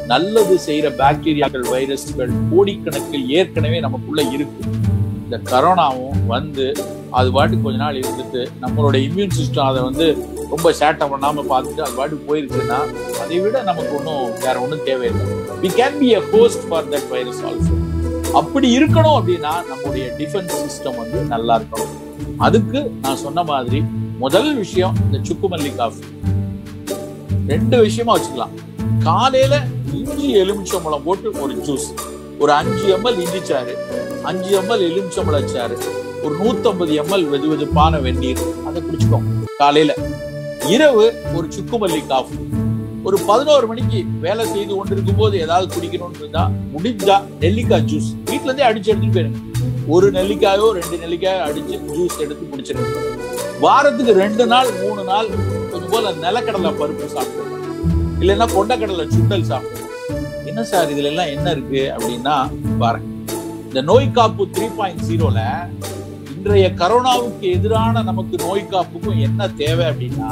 நல்லது செய்யற பாக்டீரியாக்கள் வைரஸ்கள் கோடிக்கணக்கில் ஏற்கனவே நமக்குள்ள இருக்கு இந்த கரோனாவும் வந்து அது பாட்டுக்கு கொஞ்ச நாள் இருந்துட்டு நம்மளோட இம்யூன் சிஸ்டம் அதை வந்து ரொம்ப சேட்டை பண்ணாம பார்த்துட்டு அது பாட்டுக்கு போயிருச்சுன்னா அதை விட நமக்கு ஒன்றும் வேற ஒன்றும் தேவையில்லை we can be a host for that virus also அப்படி இருக்கணும் அப்படின்னா நம்முடைய டிஃபென்ஸ் சிஸ்டம் வந்து நல்லா இருக்கணும் அதுக்கு நான் சொன்ன மாதிரி முதல் விஷயம் இந்த சுக்குமல்லி காஃபி ரெண்டு விஷயமா வச்சுக்கலாம் காலையில இஞ்சி எலுமிச்சம்பழம் போட்டு ஒரு ஜூஸ் ஒரு அஞ்சு எம்எல் இஞ்சி சாறு அஞ்சு எம்எல் எலுமிச்சம்பழ சாறு ஒரு நூத்தம்பது எம்எல் வெது வெதுப்பான வெந்நீர் அதை குடிச்சுக்கோங்க காலையில இரவு ஒரு சுக்குமல்லி காஃபி ஒரு பதினோரு மணிக்கு வேலை செய்து கொண்டிருக்கும் போது ஏதாவது குடிக்கணும்னு இருந்தா முடிஞ்சா நெல்லிக்காய் ஜூஸ் வீட்ல இருந்தே அடிச்சு எடுத்துட்டு போயிருங்க ஒரு நெல்லிக்காயோ ரெண்டு நெல்லிக்காயோ அடிச்சு ஜூஸ் எடுத்து குடிச்சிருங்க வாரத்துக்கு ரெண்டு நாள் மூணு நாள் கொஞ்சம் போல நிலக்கடலை பருப்பு சாப்பிடுங்க இல்லைன்னா கொண்டக்கடலை சுண்டல் சாப்பிடுங்க என்ன சார் இதுல எல்லாம் என்ன இருக்கு அப்படின்னா பாருங்க இந்த நோய் காப்பு த்ரீ பாயிண்ட் ஜீரோல இன்றைய கரோனாவுக்கு எதிரான நமக்கு நோய் காப்புக்கும் என்ன தேவை அப்படின்னா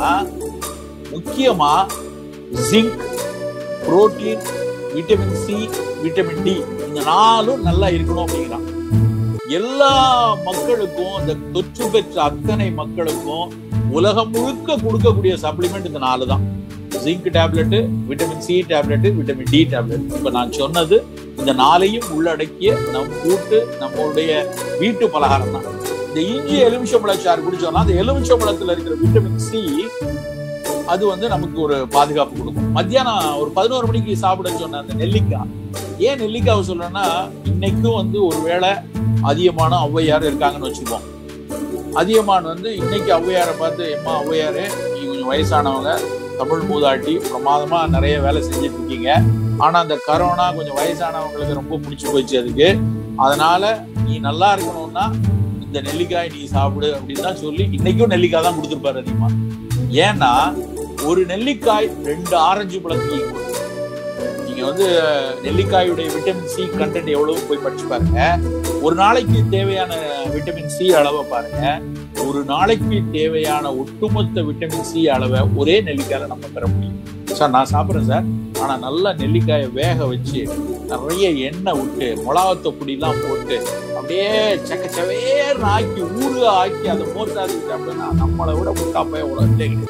முக்கியமா zinc protein vitamin C vitamin D இந்த நாலும் நல்லா இருக்கணும் அப்படிங்கிறான் எல்லா மக்களுக்கும் இந்த தொற்று பெற்ற அத்தனை மக்களுக்கும் உலகம் முழுக்க கொடுக்கக்கூடிய சப்ளிமெண்ட் இந்த நாலு தான் zinc tablet vitamin C tablet vitamin D tablet இப்ப நான் சொன்னது இந்த நாளையும் உள்ளடக்கிய நம் கூட்டு நம்மளுடைய வீட்டு பலகாரம் தான் இந்த இஞ்சி எலுமிச்சம்பழச்சாறு குடிச்சோம்னா அந்த எலுமிச்சம்பழத்துல இருக்கிற விட்டமின் சி அது வந்து நமக்கு ஒரு பாதுகாப்பு கொடுக்கும் மத்தியானம் ஒரு பதினோரு மணிக்கு சாப்பிட சொன்ன அந்த நெல்லிக்காய் ஏன் நெல்லிக்காவை சொல்றேன்னா இன்னைக்கும் வந்து ஒருவேளை அதிகமான ஔவையார் இருக்காங்கன்னு வச்சுப்போம் அதிகமான் வந்து இன்னைக்கு ஔவையாரை பார்த்து எம்மா ஔவையாரு நீங்க கொஞ்சம் வயசானவங்க தமிழ் மூதாட்டி பிரமாதமா நிறைய வேலை செஞ்சுட்டு இருக்கீங்க ஆனா அந்த கரோனா கொஞ்சம் வயசானவங்களுக்கு ரொம்ப பிடிச்சு போச்சு அதுக்கு அதனால நீ நல்லா இருக்கணும்னா இந்த நெல்லிக்காய் நீ சாப்பிடு அப்படின்னு தான் சொல்லி இன்னைக்கும் நெல்லிக்காய் தான் கொடுத்துருப்பாரு அதிகமா ஏன்னா ஒரு நெல்லிக்காய் ரெண்டு ஆரஞ்சு பழத்துக்கு equal. நீங்க வந்து நெல்லிக்காயுடைய விட்டமின் சி கண்டென்ட் எவ்வளவு போய் படிச்சு பாருங்க ஒரு நாளைக்கு தேவையான விட்டமின் சி அளவை பாருங்க ஒரு நாளைக்கு தேவையான ஒட்டுமொத்த விட்டமின் சி அளவை ஒரே நெல்லிக்காயில நம்ம பெற முடியும் சார் நான் சாப்பிட்றேன் சார் ஆனா நல்லா நெல்லிக்காயை வேக வச்சு நிறைய எண்ணெய் விட்டு மிளகாத்த பொடிலாம் போட்டு அப்படியே செக்க செவேர்னு ஆக்கி ஊறு ஆக்கி அதை மோத்தாது அப்படின்னா நம்மளை விட முட்டா போய் உலகத்திலே கிடையாது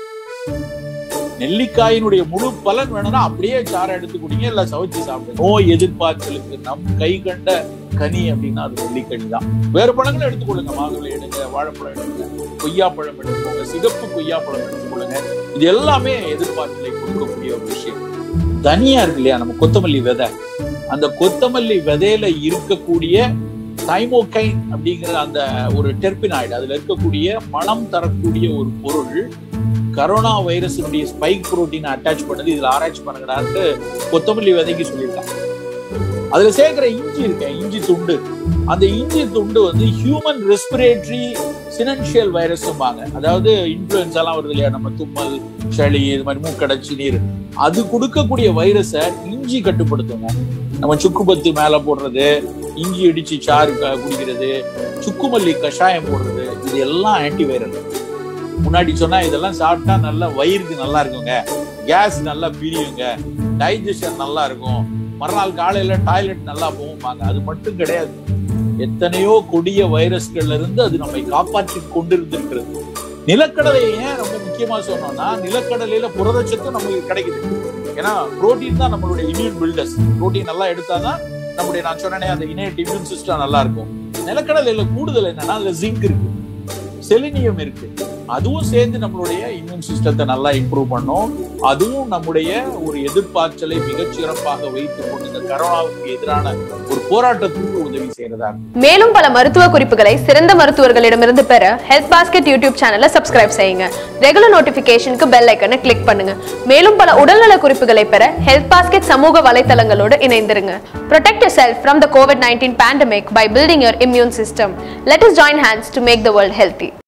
நெல்லிக்காயினுடைய முழு பலன் வேணும்னா அப்படியே சாறை எடுத்து குடிங்க இல்ல சமைச்சு சாப்பிடுங்க நோய் எதிர்பார்த்தலுக்கு நம் கை கண்ட கனி அப்படின்னா அது நெல்லிக்கனி தான் வேறு பழங்களும் எடுத்துக்கொள்ளுங்க மாதுளை எடுங்க வாழைப்பழம் எடுங்க கொய்யாப்பழம் எடுத்துக்கோங்க சிகப்பு கொய்யாப்பழம் எடுத்துக்கொள்ளுங்க இது எல்லாமே எதிர்பார்த்தலை கொடுக்கக்கூடிய ஒரு விஷயம் தனியா இருக்கு இல்லையா நம்ம கொத்தமல்லி விதை அந்த கொத்தமல்லி விதையில இருக்கக்கூடிய தைமோகைன் அப்படிங்கிற அந்த ஒரு டெர்பினாய்டு அதுல இருக்கக்கூடிய மனம் தரக்கூடிய ஒரு பொருள் கரோனா வைரஸினுடைய ஸ்பைக் புரோட்டீன் அட்டாச் பண்ணது இதுல ஆராய்ச்சி பண்ணுங்கடான்ட்டு கொத்தமல்லி விதைக்கு சொல்லியிருக்காங்க அதுல சேர்க்கிற இஞ்சி இருக்க இஞ்சி துண்டு அந்த இஞ்சி துண்டு வந்து ஹியூமன் ரெஸ்பிரேட்டரி சினன்ஷியல் வைரஸ்பாங்க அதாவது இன்ஃபுளுன்ஸ் எல்லாம் வருது இல்லையா நம்ம தும்மல் சளி இது மாதிரி மூக்கடைச்சி நீர் அது கொடுக்கக்கூடிய வைரஸை இஞ்சி கட்டுப்படுத்துங்க நம்ம சுக்குப்பத்து மேல போடுறது இஞ்சி இடிச்சு சாறு க- குடிக்கிறது சுக்குமல்லி கஷாயம் போடுறது இது எல்லாம் ஆன்டிவைரல் முன்னாடி சொன்னா இதெல்லாம் சாப்பிட்டா நல்லா வயிறுக்கு நல்லா இருக்குங்க கேஸ் நல்லா பிரியுங்க டைஜஷன் நல்லா இருக்கும் மறுநாள் காலையில டாய்லெட் நல்லா போகும்பாங்க அது மட்டும் கிடையாது எத்தனையோ கொடிய வைரஸ்கள்ல இருந்து அது நம்மை காப்பாற்றி கொண்டிருந்திருக்கிறது நிலக்கடலை ஏன் ரொம்ப முக்கியமா சொன்னோம்னா நிலக்கடலையில புரதச்சத்து நமக்கு கிடைக்குது ஏன்னா புரோட்டீன் தான் நம்மளுடைய இம்யூன் பில்டர்ஸ் புரோட்டீன் நல்லா எடுத்தாதான் நம்முடைய நான் சொன்னேனே அந்த இனேட் இம்யூன் சிஸ்டம் நல்லா இருக்கும் நிலக்கடலையில கூடுதல் என்னன்னா அதுல ஜிங்க் இருக்கு செலினியம் இருக்கு அதுவும் சேர்ந்து நம்மளுடைய இம்யூன் சிஸ்டத்தை நல்லா இம்ப்ரூவ் பண்ணும் அதுவும் நம்முடைய ஒரு எதிர்பார்ச்சலை மிகச் சிறப்பாக வைத்துக் கொண்டு இந்த கரோனாவுக்கு எதிரான ஒரு போராட்டத்துக்கு உதவி செய்யறதா இருக்கு மேலும் பல மருத்துவ குறிப்புகளை சிறந்த மருத்துவர்களிடமிருந்து பெற ஹெல்த் பாஸ்கெட் யூடியூப் சேனலை சப்ஸ்கிரைப் செய்யுங்க ரெகுலர் நோட்டிபிகேஷனுக்கு பெல் ஐக்கனை கிளிக் பண்ணுங்க மேலும் பல உடல்நல குறிப்புகளை பெற ஹெல்த் பாஸ்கெட் சமூக வலைத்தளங்களோடு இணைந்திருங்க Protect yourself from the COVID-19 pandemic by building your immune system. Let us join hands to make the world healthy.